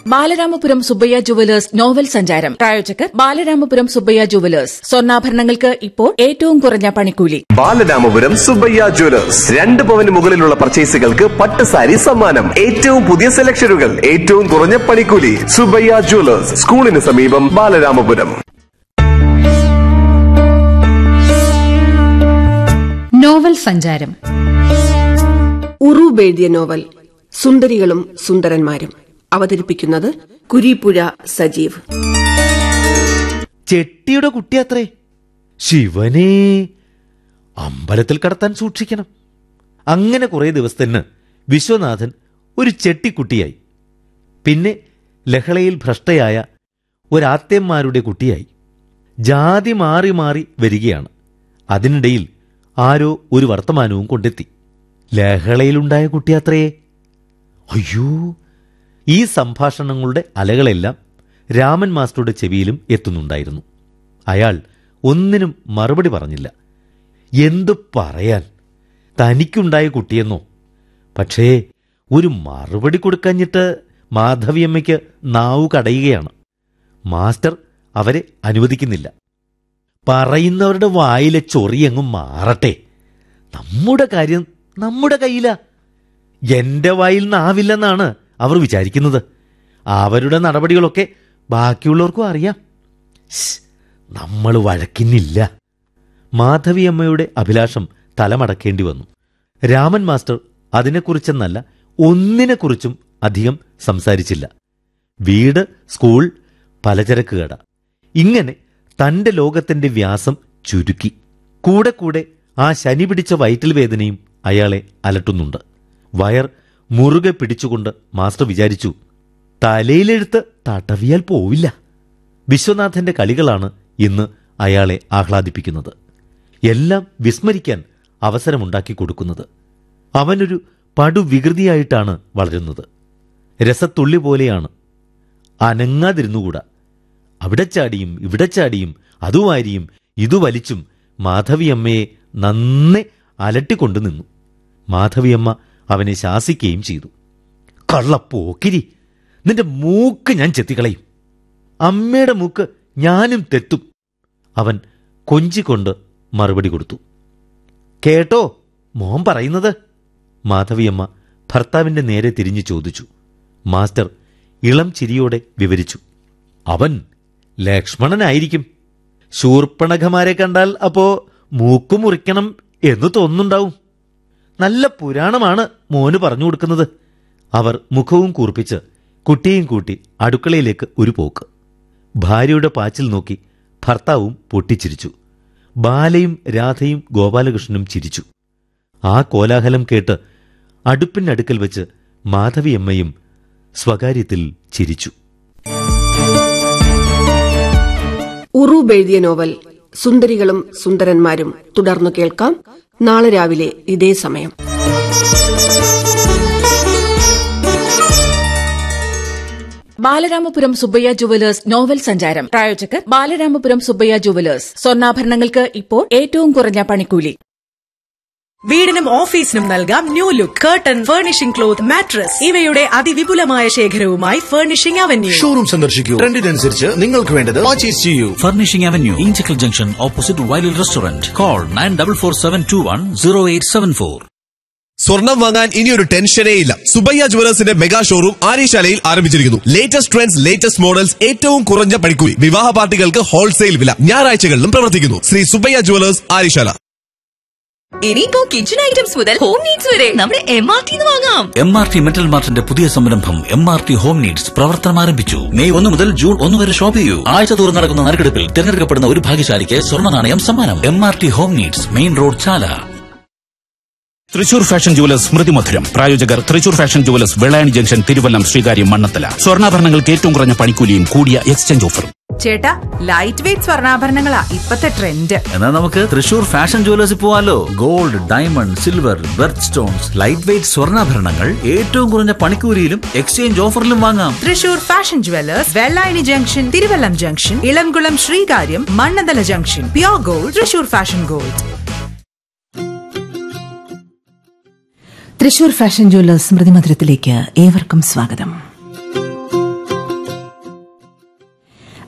Balaramapuram Subbaiah jewellers novel സഞ്ചാരം പ്രായോജകർ Balaramapuram Subbaiah jewellers സ്വർണ്ണാഭരണങ്ങൾക്ക് ഇപ്പോൾ ഏറ്റവും കുറഞ്ഞ പണിക്കൂലി ബാലരാമപുരം സുബ്ബയ്യ ജ്വല്ലേഴ്സ് രണ്ട് പവന് മുകളിലുള്ള പർച്ചേസുകൾക്ക് പട്ട് സാരി സമ്മാനം ഏറ്റവും പുതിയ സെലക്ഷനുകൾ ഏറ്റവും കുറഞ്ഞ പണിക്കൂലി സുബ്ബയ്യ ജ്വല്ലേഴ്സ് സ്കൂളിന് സമീപം ബാലരാമപുരം നോവൽ സഞ്ചാരം ഉറൂബ് എഴുതിയ നോവൽ സുന്ദരികളും സുന്ദരന്മാരും അവതരിപ്പിക്കുന്നത് കുരീപ്പുഴ സജീവ് ചെട്ടിയുടെ കുട്ടിയത്രേ ശിവനെ അമ്പലത്തിൽ കടത്താൻ സൂക്ഷിക്കണം അങ്ങനെ കുറേ ദിവസത്തിന് വിശ്വനാഥൻ ഒരു ചെട്ടിക്കുട്ടിയായി പിന്നെ ലഹളയിൽ ഭ്രഷ്ടയായ ഒരാത്യന്മാരുടെ കുട്ടിയായി ജാതി മാറി മാറി വരികയാണ് അതിനിടയിൽ ആരോ ഒരു വർത്തമാനവും കൊണ്ടെത്തി ലഹളയിലുണ്ടായ കുട്ടിയാത്രേ അയ്യോ ഈ സംഭാഷണങ്ങളുടെ അലകളെല്ലാം രാമൻ മാസ്റ്ററുടെ ചെവിയിലും എത്തുന്നുണ്ടായിരുന്നു അയാൾ ഒന്നിനും മറുപടി പറഞ്ഞില്ല എന്തു പറയാൻ തനിക്കുണ്ടായ കുട്ടിയെന്നോ പക്ഷേ ഒരു മറുപടി കൊടുക്കഞ്ഞിട്ട് മാധവിയമ്മയ്ക്ക് നാവു കടയുകയാണ് മാസ്റ്റർ അവരെ അനുവദിക്കുന്നില്ല പറയുന്നവരുടെ വായിലെ ചൊറിയങ്ങും മാറട്ടെ നമ്മുടെ കാര്യം നമ്മുടെ കയ്യിലാ എന്റെ വായിൽ നാവില്ലെന്നാണ് അവർ വിചാരിക്കുന്നത് അവരുടെ നടപടികളൊക്കെ ബാക്കിയുള്ളവർക്കും അറിയാം നമ്മൾ വഴക്കിന്നില്ല മാധവിയമ്മയുടെ അഭിലാഷം തലമടക്കേണ്ടി വന്നു രാമൻ മാസ്റ്റർ അതിനെക്കുറിച്ചെന്നല്ല ഒന്നിനെക്കുറിച്ചും അധികം സംസാരിച്ചില്ല വീട് സ്കൂൾ പലചരക്ക് കട ഇങ്ങനെ തന്റെ ലോകത്തിന്റെ വ്യാസം ചുരുക്കി കൂടെ കൂടെ ആ ശനി പിടിച്ച വയറ്റിൽ വേദനയും അയാളെ അലട്ടുന്നുണ്ട് വയർ മുറുകെ പിടിച്ചുകൊണ്ട് മാസ്റ്റർ വിചാരിച്ചു തലയിലെഴുത്ത് തടവിയാൽ പോവില്ല വിശ്വനാഥന്റെ കളികളാണ് ഇന്ന് അയാളെ ആഹ്ലാദിപ്പിക്കുന്നത് എല്ലാം വിസ്മരിക്കാൻ അവസരമുണ്ടാക്കി കൊടുക്കുന്നത് അവനൊരു പടുവികൃതിയായിട്ടാണ് വളരുന്നത് രസത്തുള്ളി പോലെയാണ് അനങ്ങാതിരുന്നുകൂടാ അവിടെ ചാടിയും ഇവിടെ ചാടിയും അതുവാരിയും ഇതു വലിച്ചും മാധവിയമ്മയെ നന്നെ അലട്ടിക്കൊണ്ടു നിന്നു മാധവിയമ്മ അവനെ ശാസിക്കുകയും ചെയ്തു കള്ളപ്പോക്കിരി നിന്റെ മൂക്ക് ഞാൻ ചെത്തിക്കളയും അമ്മയുടെ മൂക്ക് ഞാനും തെത്തും അവൻ കൊഞ്ചിക്കൊണ്ട് മറുപടി കൊടുത്തു കേട്ടോ മോൻ പറയുന്നത് മാധവിയമ്മ ഭർത്താവിന്റെ നേരെ തിരിഞ്ഞു ചോദിച്ചു മാസ്റ്റർ ഇളം ചിരിയോടെ വിവരിച്ചു അവൻ ലക്ഷ്മണനായിരിക്കും ശൂർപ്പണഖമാരെ കണ്ടാൽ അപ്പോ മൂക്കു മുറിക്കണം എന്ന് തോന്നുന്നുണ്ടാവും നല്ല പുരാണമാണ് മോന് പറഞ്ഞു കൊടുക്കുന്നത് അവർ മുഖവും കൂർപ്പിച്ച് കുട്ടിയും കൂട്ടി അടുക്കളയിലേക്ക് ഒരു പോക്ക് ഭാര്യയുടെ പാച്ചിൽ നോക്കി ഭർത്താവും പൊട്ടിച്ചിരിച്ചു ബാലയും രാധയും ഗോപാലകൃഷ്ണനും ചിരിച്ചു ആ കോലാഹലം കേട്ട് അടുപ്പിനടുക്കൽ വെച്ച് മാധവിയമ്മയും സ്വകാര്യത്തിൽ ചിരിച്ചു ഉറൂബ് എഴുതിയ നോവൽ സുന്ദരികളും സുന്ദരന്മാരും തുടർന്നു കേൾക്കാം നാളെ രാവിലെ ഇതേ സമയം ബാലരാമപുരം സുബ്ബയ്യ ജുവലേഴ്സ് നോവൽ സഞ്ചാരം പ്രായോജകർ ബാലരാമപുരം സുബ്ബയ്യ ജുവലേഴ്സ് സ്വർണ്ണാഭരണങ്ങൾക്ക് ഇപ്പോൾ ഏറ്റവും കുറഞ്ഞ പണിക്കൂലി വീടിനും ഓഫീസിനും നൽകാം new look curtain furnishing cloth mattress ഇവയുടെ അതിവിപുലമായ ശേഖരവുമായി ഫർണിഷിംഗ് അവന്യൂ ഷോറൂം സന്ദർശിക്കൂ ട്രെൻഡിനനുസരിച്ച് നിങ്ങൾക്ക് വേണ്ടത് പർച്ചേസ് ചെയ്യൂ Furnishing Avenue, Inchicle Junction, opposite Wiley Restaurant. Call 9447210874. സ്വർണം വാങ്ങാൻ ഇനിയൊരു ടെൻഷനേ ഇല്ല സുബയ്യ ജുവലേഴ്സിന്റെ മെഗാ ഷോറൂം ആര്യശാലയിൽ ആരംഭിച്ചിരിക്കുന്നു ലേറ്റസ്റ്റ് ട്രെൻഡ്സ് ലേറ്റസ്റ്റ് മോഡൽസ് ഏറ്റവും കുറഞ്ഞ പണിക്കൂലി വിവാഹ പാർട്ടികൾക്ക് ഹോൾസെയിൽ വില ഞായറാഴ്ചകളിലും പ്രവർത്തിക്കുന്നു ശ്രീ സുബയ്യ ജുവലേഴ്സ് ആര്യശാല ഇനിയിപ്പോ കിച്ചൺ ഐറ്റംസ് മുതൽ ഹോം നീഡ്സ് വരെ നമ്മുടെ എം ആർ ടി വാങ്ങാം എം ആർ ടി മെറ്റൽ മാർട്ടിന്റെ പുതിയ സംരംഭം M R T home needs പ്രവർത്തനം ആരംഭിച്ചു മെയ് ഒന്ന് മുതൽ ജൂൺ ഒന്ന് വരെ ഷോപ്പ് ചെയ്യൂ ആഴ്ച തോറും നടക്കുന്ന നറുക്കെടുപ്പിൽ തിരഞ്ഞെടുക്കപ്പെടുന്ന ഒരു ഭാഗ്യശാലിക്ക് സ്വർണ്ണ നാണയം സമ്മാനം M R T home needs main road Chala Thrissur fashion jewellers Smrithi Madhuram പ്രായോജകർ Thrissur fashion jewellers Vellayani junction Thiruvallam Sreekaryam Mannanthala സ്വർണ്ണാഭരണങ്ങൾക്ക് ഏറ്റവും കുറഞ്ഞ പണിക്കൂലിയും കൂടിയ എക്സ്ചേഞ്ച് ഓഫറും ചേട്ടാ ലൈറ്റ് വെയിറ്റ് സ്വർണ്ണാഭരണങ്ങളാ ഇപ്പത്തെ ട്രെൻഡ് എന്നാൽ നമുക്ക് തൃശൂർ ഫാഷൻ ജുവലേഴ്സിൽ പോവാലോ gold diamond silver birth stones light weight സ്വർണ്ണാഭരണങ്ങൾ ഏറ്റവും കുറഞ്ഞ പണിക്കൂലിയിലും എക്സ്ചേഞ്ച് ഓഫറിലും വാങ്ങാം Thrissur fashion jewellers Vellayani junction Thiruvallam junction Elamkulam Sreekaryam Mannanthala junction pure gold Thrissur fashion gold Thrissur fashion jewellers Smrithi മധുരത്തിലേക്ക് ഏവർക്കും സ്വാഗതം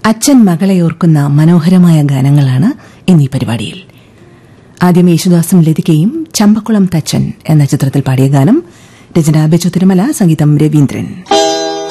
അച്ഛൻ മകളെ ഓർക്കുന്ന മനോഹരമായ ഗാനങ്ങളാണ് ഇന്നീ പരിപാടിയിൽ ആദ്യം യേശുദാസും ലതികയും ചമ്പക്കുളം തച്ചൻ എന്ന ചിത്രത്തിൽ പാടിയ ഗാനം രചന ബിജു തിരുമല സംഗീതം രവീന്ദ്രൻ